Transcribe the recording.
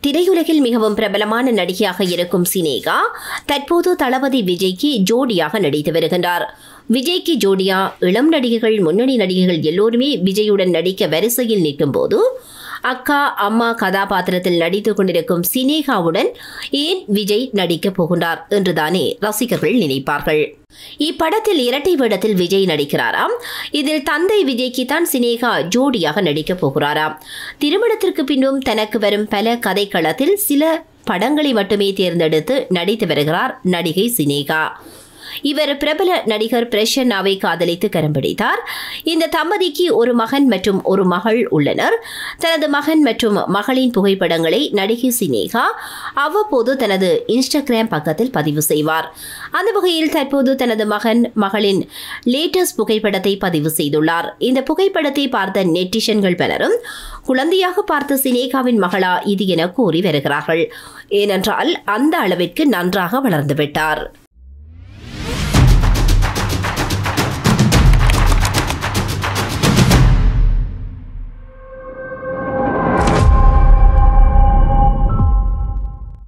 திரையுலகில் மிகவும் பிரபலமான நடிகையாக இருக்கும் சினேகா தற்போது தளபதி விஜய்க்கு ஜோடியாக நடித்து வருகின்றார் விஜய்க்கு ஜோடியா இளம் நடிகைகள் முன்னணி நடிகைகள் எல்லோருமே விஜயுடன் நடிக்க வரிசையில் நிற்கும் போது அக்கா அம்மா கதாபாத்திரத்தில் நடித்துக் கொண்டிருக்கும் சினேகாவுடன் ஏன் விஜய் நடிக்கப் போகின்றார் என்றுதானே ரசிகர்கள் நினைப்பார்கள் இப்படத்தில் இரட்டை வேடத்தில் விஜய் நடிக்கிறாராம் இதில் தந்தை விஜய்க்கு தான் சினேகா ஜோடியாக நடிக்கப் போகிறாராம் திருமணத்திற்கு பின்னும் தனக்கு வரும் பல கதைக்களத்தில் சில படங்களை மட்டுமே தேர்ந்தெடுத்து நடித்து வருகிறார் நடிகை சினேகா இவர் பிரபல நடிகர் பிரசன்னாவை காதலித்து கரம் பிடித்தார் இந்த தம்பதிக்கு ஒரு மகன் மற்றும் ஒரு மகள் உள்ளனர் தனது மகன் மற்றும் மகளின் புகைப்படங்களை நடிகை சினேகா அவ்வப்போது தனது இன்ஸ்டாகிராம் பக்கத்தில் பதிவு செய்வார் அந்த வகையில் தற்போது தனது மகன் மகளின் லேட்டஸ்ட் புகைப்படத்தை பதிவு செய்துள்ளார் இந்த புகைப்படத்தை பார்த்த நெட்டிஷன்கள் பலரும் குழந்தையாக பார்த்த சினேகாவின் மகளா இது என கூறி வருகிறார்கள் ஏனென்றால் அந்த அளவிற்கு நன்றாக வளர்ந்து விட்டார்